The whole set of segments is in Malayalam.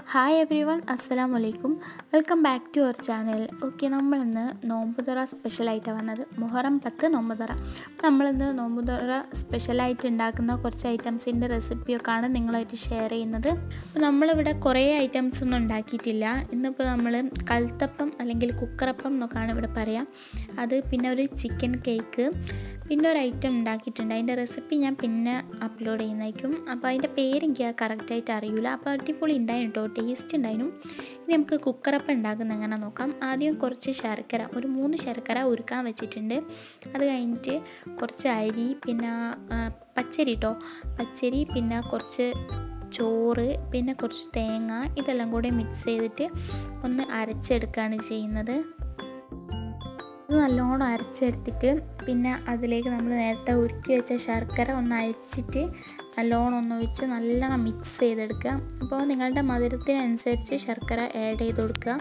ഹായ് എവ്രി വൺ അസ്സലാം വലൈക്കും welcome back to our channel okay നമ്മളിന്ന് നോമ്പുതുറ സ്പെഷ്യലായിട്ടാണ് വന്നത് മുഹറം പത്ത് നോമ്പുതുറ നമ്മളിന്ന് നോമ്പുതുറ സ്പെഷ്യലായിട്ട് ഉണ്ടാക്കുന്ന കുറച്ച് ഐറ്റംസിൻ്റെ റെസിപ്പിയൊക്കെയാണ് നിങ്ങളായിട്ട് ഷെയർ ചെയ്യുന്നത് അപ്പോൾ നമ്മളിവിടെ കുറേ ഐറ്റംസ് ഒന്നും ഉണ്ടാക്കിയിട്ടില്ല ഇന്നിപ്പോൾ നമ്മൾ കൽത്തപ്പം അല്ലെങ്കിൽ കുക്കറപ്പം എന്നൊക്കെയാണ് ഇവിടെ പറയാം അത് പിന്നെ ഒരു ചിക്കൻ കേക്ക് പിന്നെ ഒരു ഐറ്റം ഉണ്ടാക്കിയിട്ടുണ്ട് അതിൻ്റെ റെസിപ്പി ഞാൻ പിന്നെ അപ്ലോഡ് ചെയ്യുന്നതായിരിക്കും അപ്പോൾ അതിൻ്റെ പേര് എനിക്ക് കറക്റ്റായിട്ട് അറിയില്ല അപ്പോൾ അടിപൊളി ഉണ്ടായിരുന്നു കേട്ടോ ടേസ്റ്റ് ഉണ്ടായിരുന്നു ഇനി നമുക്ക് കുക്കറപ്പം ഉണ്ടാക്കുന്ന എങ്ങനെ നോക്കാം ആദ്യം കുറച്ച് ശർക്കര ഒരു മൂന്ന് ശർക്കര ഉരുക്കാൻ വെച്ചിട്ടുണ്ട് അത് കഴിഞ്ഞിട്ട് കുറച്ച് അരി പിന്നെ ആ, പച്ചരി കേട്ടോ പച്ചരി പിന്നെ കുറച്ച് ചോറ് പിന്നെ കുറച്ച് തേങ്ങ ഇതെല്ലാം കൂടെ മിക്സ് ചെയ്തിട്ട് ഒന്ന് അരച്ചെടുക്കുകയാണ് ചെയ്യുന്നത് ഇത് നല്ലോണം അരച്ചെടുത്തിട്ട് പിന്നെ അതിലേക്ക് നമ്മൾ നേരത്തെ ഉരുക്കി വെച്ച ശർക്കര ഒന്ന് അരിച്ചിട്ട് നല്ലോണം ഒന്ന് ഒഴിച്ച് നല്ലോണം മിക്സ് ചെയ്തെടുക്കുക അപ്പോൾ നിങ്ങളുടെ മധുരത്തിനനുസരിച്ച് ശർക്കര ആഡ് ചെയ്ത് കൊടുക്കുക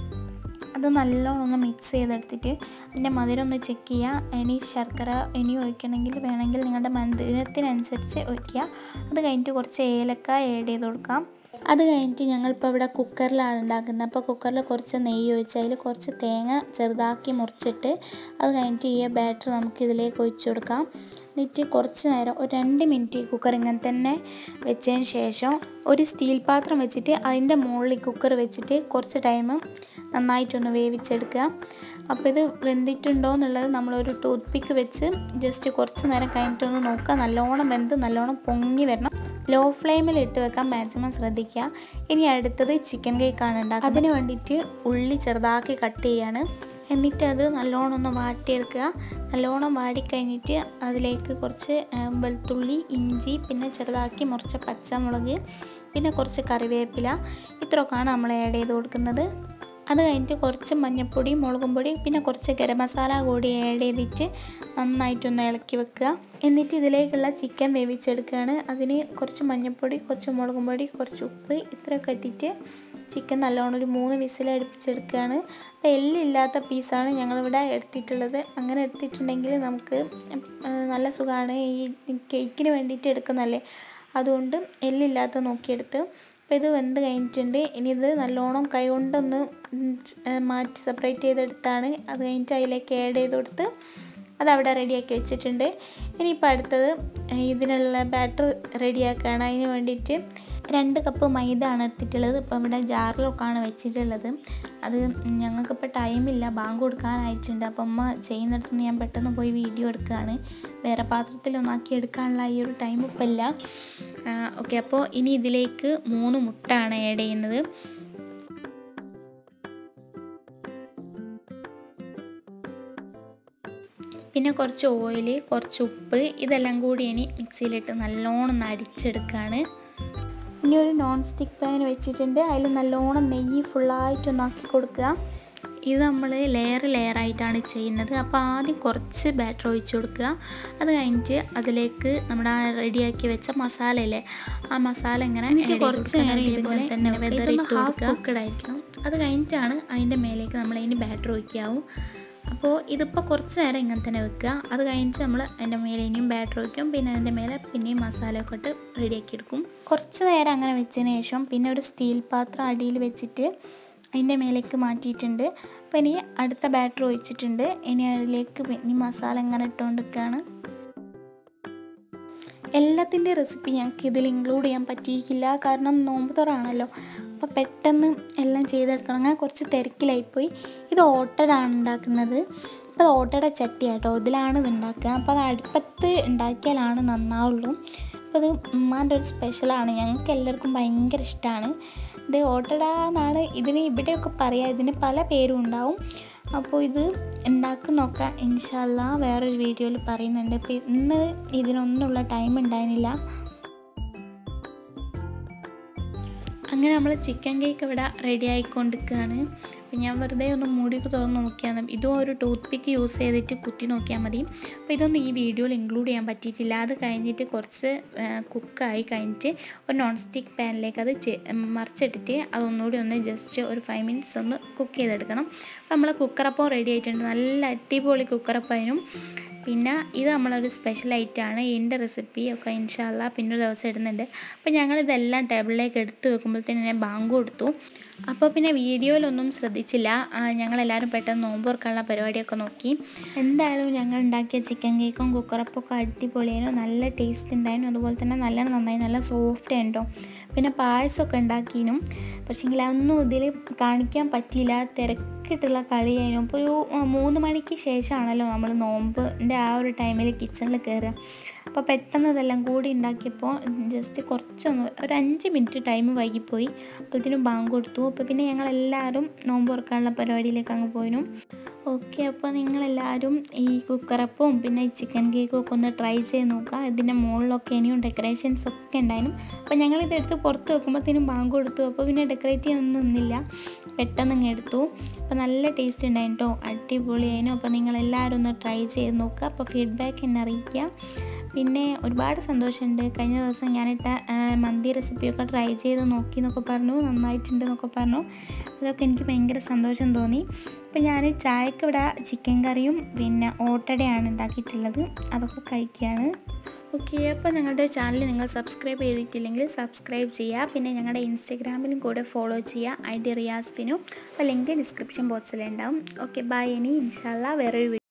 അത് നല്ലോണം ഒന്ന് മിക്സ് ചെയ്തെടുത്തിട്ട് അതിൻ്റെ മധുരം ഒന്ന് ചെക്ക് ചെയ്യുക ഇനി ശർക്കര ഇനി ഒഴിക്കണമെങ്കിൽ വേണമെങ്കിൽ നിങ്ങളുടെ മധുരത്തിനനുസരിച്ച് ഒഴിക്കുക അത് കഴിഞ്ഞിട്ട് കുറച്ച് ഏലക്ക ആഡ് ചെയ്ത് കൊടുക്കാം അത് കഴിഞ്ഞിട്ട് ഞങ്ങളിപ്പോൾ ഇവിടെ കുക്കറിലാണ് ഉണ്ടാക്കുന്നത് അപ്പോൾ കുക്കറിൽ കുറച്ച് നെയ്യ് ഒഴിച്ച് അതിൽ കുറച്ച് തേങ്ങ ചെറുതാക്കി മുറിച്ചിട്ട് അത് കഴിഞ്ഞിട്ട് ഈ ബാറ്റർ നമുക്ക് ഇതിലേക്ക് ഒഴിച്ചു കൊടുക്കാം എന്നിട്ട് കുറച്ച് നേരം ഒരു രണ്ട് മിനിറ്റ് ഈ കുക്കർ ഇങ്ങനെ തന്നെ വെച്ചതിന് ശേഷം ഒരു സ്റ്റീൽ പാത്രം വെച്ചിട്ട് അതിൻ്റെ മുകളിൽ കുക്കർ വെച്ചിട്ട് കുറച്ച് ടൈം നന്നായിട്ടൊന്ന് വേവിച്ചെടുക്കുക അപ്പോൾ ഇത് വെന്തിട്ടുണ്ടോ എന്നുള്ളത് നമ്മളൊരു ടൂത്ത് പിക്ക് വെച്ച് ജസ്റ്റ് കുറച്ച് നേരം കഴിഞ്ഞിട്ടൊന്ന് നോക്കുക നല്ലോണം വെന്ത് നല്ലോണം പൊങ്ങി വരണം ലോ ഫ്ലെയിമിൽ ഇട്ട് വെക്കാൻ മാക്സിമം ശ്രദ്ധിക്കുക ഇനി അടുത്തത് ചിക്കൻ കേക്കാണ് ഉണ്ടാക്കുക അതിന് വേണ്ടിയിട്ട് ഉള്ളി ചെറുതാക്കി കട്ട് ചെയ്യാണ് എന്നിട്ട് അത് നല്ലോണം ഒന്ന് വാട്ടിയെടുക്കുക നല്ലോണം വാടിക്കഴിഞ്ഞിട്ട് അതിലേക്ക് കുറച്ച് ആ, വെളുത്തുള്ളി ഇഞ്ചി പിന്നെ ചെറുതാക്കി മുറിച്ച പച്ചമുളക് പിന്നെ കുറച്ച് കറിവേപ്പില ഇത്രയൊക്കെയാണ് നമ്മൾ ആഡ് ചെയ്ത് കൊടുക്കുന്നത് അത് കഴിഞ്ഞിട്ട് കുറച്ച് മഞ്ഞൾപ്പൊടി മുളകും പൊടി പിന്നെ കുറച്ച് ഗരം മസാല കൂടി ആഡ് ചെയ്തിട്ട് നന്നായിട്ടൊന്ന് ഇളക്കി വെക്കുക എന്നിട്ട് ഇതിലേക്കുള്ള ചിക്കൻ വേവിച്ചെടുക്കുകയാണ് അതിന് കുറച്ച് മഞ്ഞൾപ്പൊടി കുറച്ച് മുളകും പൊടി കുറച്ച് ഉപ്പ് ഇത്രയൊക്കെ ഇട്ടിട്ട് ചിക്കൻ നല്ലോണം ഒരു മൂന്ന് വിസിൽ അടുപ്പിച്ചെടുക്കുകയാണ് അപ്പോൾ എല്ലില്ലാത്ത പീസാണ് ഞങ്ങളിവിടെ എടുത്തിട്ടുള്ളത് അങ്ങനെ എടുത്തിട്ടുണ്ടെങ്കിൽ നമുക്ക് ആ, നല്ല സുഖമാണ് ഈ കേക്കിന് വേണ്ടിയിട്ട് എടുക്കുന്നതല്ലേ അതുകൊണ്ട് എല്ലില്ലാത്ത നോക്കിയെടുത്ത് അപ്പോൾ ഇത് വെന്ത് കഴിഞ്ഞിട്ടുണ്ട് ഇനി ഇത് നല്ലോണം കൈ കൊണ്ടൊന്ന് ഉം, ഏ, മാറ്റി സെപ്പറേറ്റ് ചെയ്തെടുത്താണ് അത് കഴിഞ്ഞിട്ട് അതിലേക്ക് ആഡ് ചെയ്ത് കൊടുത്ത് അതവിടെ റെഡിയാക്കി വെച്ചിട്ടുണ്ട് ഇനിയിപ്പോൾ അടുത്തത് ഏ, ഇതിനുള്ള ബാറ്റർ റെഡിയാക്കുകയാണ് അതിന് വേണ്ടിയിട്ട് രണ്ട് കപ്പ് മൈദ ആണ് എടുത്തിട്ടുള്ളത് ഇപ്പോൾ ഇവിടെ ജാറിലൊക്കെയാണ് വെച്ചിട്ടുള്ളത് അത് ഞങ്ങൾക്കിപ്പോൾ ടൈമില്ല ബാങ്ക് കൊടുക്കാനായിട്ടുണ്ട് അപ്പം അമ്മ ചെയ്യുന്നിടത്ത് നിന്ന് ഞാൻ പെട്ടെന്ന് പോയി വീഡിയോ എടുക്കുകയാണ് വേറെ പാത്രത്തിലൊന്നാക്കി എടുക്കാനുള്ള ഈ ഒരു ടൈം ഇപ്പം ഇല്ല ഓക്കെ അപ്പോൾ ഇനി ഇതിലേക്ക് മൂന്ന് മുട്ടയാണ് ആഡ് ചെയ്യുന്നത് പിന്നെ കുറച്ച് ഓയിൽ കുറച്ച് ഉപ്പ് ഇതെല്ലാം കൂടി ഇനി മിക്സിയിലിട്ട് നല്ലോണം ഒന്ന് അടിച്ചെടുക്കുകയാണ് ഇനി ഒരു നോൺ സ്റ്റിക്ക് പാൻ വെച്ചിട്ടുണ്ട് അതിൽ നല്ലോണം നെയ്യ് ഫുള്ളായിട്ടൊന്ന് ആക്കി കൊടുക്കുക ഇത് നമ്മൾ ലെയർ ലെയർ ആയിട്ടാണ് ചെയ്യുന്നത് അപ്പോൾ ആദ്യം കുറച്ച് ബാറ്റർ ഒഴിച്ച് കൊടുക്കുക അത് കഴിഞ്ഞിട്ട് അതിലേക്ക് നമ്മുടെ ആ റെഡിയാക്കി വെച്ച മസാല ഇല്ലേ ആ മസാല ഇങ്ങനെ എന്നിട്ട് add ചെയ്ത് കുറച്ച് കൊടുക്കുക. നേരം ഇതുപോലെ ഇതുപോലെ തന്നെ ഇങ്ങനെ വെതറിട്ട് ഇതൊന്ന് half കൊടുക്കുക കുക്കഡ് ആയിരിക്കണം അത് കഴിഞ്ഞിട്ടാണ് അതിൻ്റെ മേലേക്ക് നമ്മൾ അതിന് ബാറ്റർ ഒഴിക്കാവും അപ്പോൾ ഇതിപ്പോൾ കുറച്ച് നേരം ഇങ്ങനെ തന്നെ വെക്കുക അത് കഴിഞ്ഞിട്ട് നമ്മൾ അതിൻ്റെ മേലെ ഇനിയും ബാറ്റർ വയ്ക്കും പിന്നെ അതിൻ്റെ മേലെ പിന്നെയും മസാലയൊക്കെ ഇട്ട് റെഡിയാക്കി എടുക്കും കുറച്ച് നേരം അങ്ങനെ വെച്ചതിന് ശേഷം പിന്നെ ഒരു സ്റ്റീൽ പാത്രം അടിയിൽ വെച്ചിട്ട് അതിൻ്റെ മേലേക്ക് മാറ്റിയിട്ടുണ്ട് അപ്പോൾ ഇനി അടുത്ത ബാറ്റർ ഒഴിച്ചിട്ടുണ്ട് ഇനി അതിലേക്ക് ഇനി മസാല ഇങ്ങനെ ഇട്ടുകൊണ്ടിരിക്കുകയാണ് എല്ലാത്തിൻ്റെ റെസിപ്പി ഞങ്ങൾക്ക് ഇതിൽ ഇൻക്ലൂഡ് ചെയ്യാൻ പറ്റിയിട്ടില്ല കാരണം നോമ്പ് തുറാണല്ലോ അപ്പോൾ പെട്ടെന്ന് എല്ലാം ചെയ്തെടുക്കണം അങ്ങനെ കുറച്ച് തിരക്കിലായിപ്പോയി ഇത് ഓട്ടടാണ് ഉണ്ടാക്കുന്നത് അപ്പോൾ അത് ഓട്ടട ചട്ടിയാട്ടോ ഇതിലാണ് ഇത് ഉണ്ടാക്കുക അപ്പോൾ അത് അടുപ്പത്ത് ഉണ്ടാക്കിയാലാണ് നന്നാവുള്ളൂ അപ്പോൾ ഇത് ഉമ്മാൻ്റെ ഒരു സ്പെഷ്യലാണ് ഞങ്ങൾക്ക് എല്ലാവർക്കും ഭയങ്കര ഇഷ്ടമാണ് ഇത് ഓട്ടട എന്നാണ് ഇതിന് ഇവിടെയൊക്കെ പറയാം ഇതിന് പല പേരും ഉണ്ടാവും അപ്പോൾ ഇത് ഉണ്ടാക്കുന്നൊക്കെ ഇൻഷാല്ല വേറൊരു വീഡിയോയിൽ പറയുന്നുണ്ട് ഇപ്പോൾ ഇന്ന് ഇതിനൊന്നുള്ള ടൈം ഉണ്ടായിരുന്നില്ല അങ്ങനെ നമ്മൾ ചിക്കൻ കേക്ക് ഇവിടെ റെഡി ആയിക്കൊണ്ടിരിക്കുകയാണ് അപ്പോൾ ഞാൻ വെറുതെ ഒന്ന് മൂടി തുറന്ന് നോക്കിയാണ് ഇതും ഒരു ടൂത്ത് പിക്ക് യൂസ് ചെയ്തിട്ട് കുത്തി നോക്കിയാൽ മതി അപ്പോൾ ഇതൊന്നും ഈ വീഡിയോയിൽ ഇൻക്ലൂഡ് ചെയ്യാൻ പറ്റിയിട്ടില്ല അത് കഴിഞ്ഞിട്ട് കുറച്ച് കുക്കായി കഴിഞ്ഞിട്ട് ഒരു നോൺ സ്റ്റിക്ക് പാനിലേക്ക് അത് ചെ- മറിച്ചിട്ടിട്ട് അതൊന്നുകൂടി ഒന്ന് ജസ്റ്റ് ഒരു ഫൈവ് മിനിറ്റ്സ് ഒന്ന് കുക്ക് ചെയ്തെടുക്കണം അപ്പോൾ നമ്മൾ കുക്കറപ്പം റെഡി ആയിട്ടുണ്ട് നല്ല അടിപൊളി കുക്കറപ്പം അതിനും പിന്നെ ഇത് നമ്മളൊരു സ്പെഷ്യൽ ഐറ്റമാണ് ഇതിൻ്റെ റെസിപ്പി ഒക്കെ ഇൻഷാല്ല പിന്നെ ഒരു ദിവസം ഇടുന്നുണ്ട് അപ്പോൾ ഞങ്ങളിതെല്ലാം ടേബിളിലേക്ക് എടുത്ത് വെക്കുമ്പോഴത്തേന് ഞാൻ ബാങ്ക് കൊടുത്തു അപ്പോൾ പിന്നെ വീഡിയോയിലൊന്നും ശ്രദ്ധിച്ചില്ല ആ, ഞങ്ങളെല്ലാവരും പെട്ടെന്ന് നോമ്പ് തുറക്കാനുള്ള പരിപാടിയൊക്കെ നോക്കി എന്തായാലും ഞങ്ങൾ ഉണ്ടാക്കിയ ചിക്കൻ കേക്കും കുക്കറപ്പും ഒക്കെ അടിപൊളിയായിരുന്നു നല്ല ടേസ്റ്റ് ഉണ്ടായിരുന്നു അതുപോലെ തന്നെ നല്ല നന്നായി നല്ല സോഫ്റ്റ് ഉണ്ടോ പിന്നെ പായസമൊക്കെ ഉണ്ടാക്കിനും പക്ഷേങ്കിൽ അതൊന്നും ഇതിൽ കാണിക്കാൻ പറ്റിയില്ല തിരക്കിട്ടുള്ള കളിയായിരുന്നു ഇപ്പോൾ ഒരു ആ, മൂന്ന് മണിക്ക് ശേഷമാണല്ലോ നമ്മൾ നോമ്പിൻ്റെ ആ ഒരു ടൈമിൽ കിച്ചണിൽ കയറുക അപ്പോൾ പെട്ടെന്ന് ഇതെല്ലാം കൂടി ഉണ്ടാക്കിയപ്പോൾ ജസ്റ്റ് കുറച്ചൊന്ന് ഒരു അഞ്ച് മിനിറ്റ് ടൈം വൈകിപ്പോയി അപ്പോഴത്തേനും ബാങ്ക് കൊടുത്തു അപ്പോൾ പിന്നെ ഞങ്ങളെല്ലാവരും നോമ്പ് തുറക്കാനുള്ള പരിപാടിയിലേക്ക് അങ്ങ് പോയിനു ഓക്കെ അപ്പോൾ നിങ്ങളെല്ലാവരും ഈ കുക്കറപ്പും പിന്നെ ഈ ചിക്കൻ കേക്കും ഒക്കെ ഒന്ന് ട്രൈ ചെയ്ത് നോക്കുക ഇതിൻ്റെ മുകളിലൊക്കെ ഇനിയും ഡെക്കറേഷൻസ് ഒക്കെ ഉണ്ടായിരുന്നു അപ്പോൾ ഞങ്ങളിതെടുത്ത് പുറത്ത് വെക്കുമ്പോഴത്തേനും ബാങ്ക് കൊടുത്തു അപ്പോൾ പിന്നെ ഡെക്കറേറ്റ് ചെയ്യാനൊന്നും നിന്നില്ല പെട്ടെന്ന് ഇങ്ങ് എടുത്തു അപ്പോൾ നല്ല ടേസ്റ്റ് ഉണ്ടായിരുന്നു കേട്ടോ അടിപൊളിയായിരുന്നു അപ്പോൾ നിങ്ങളെല്ലാവരും ഒന്ന് ട്രൈ ചെയ്ത് നോക്കുക അപ്പോൾ ഫീഡ്ബാക്ക് എന്നെ അറിയിക്കുക പിന്നെ ഒരുപാട് സന്തോഷമുണ്ട് കഴിഞ്ഞ ദിവസം ഞാനിട്ട ആ, മന്തി റെസിപ്പിയൊക്കെ ട്രൈ ചെയ്ത് നോക്കി എന്നൊക്കെ പറഞ്ഞു നന്നായിട്ടുണ്ട് എന്നൊക്കെ പറഞ്ഞു അതൊക്കെ എനിക്ക് ഭയങ്കര സന്തോഷം തോന്നി അപ്പോൾ ഞാൻ ചായക്ക് ഇവിടെ ചിക്കൻ കറിയും പിന്നെ ഓട്ടടയാണ് ഉണ്ടാക്കിയിട്ടുള്ളത് അതൊക്കെ കഴിക്കുകയാണ് ഓക്കെ അപ്പോൾ ഞങ്ങളുടെ ചാനൽ നിങ്ങൾ സബ്സ്ക്രൈബ് ചെയ്തിട്ടില്ലെങ്കിൽ സബ്സ്ക്രൈബ് ചെയ്യുക പിന്നെ ഞങ്ങളുടെ ഇൻസ്റ്റഗ്രാമിലും കൂടെ ഫോളോ ചെയ്യുക ഐ ഡി റിയാസ്ഫിനും അപ്പോൾ ലിങ്ക് ഡിസ്ക്രിപ്ഷൻ ബോക്സിലുണ്ടാവും ഓക്കെ ബൈ ഇനി ഇൻഷാല്ല വേറൊരു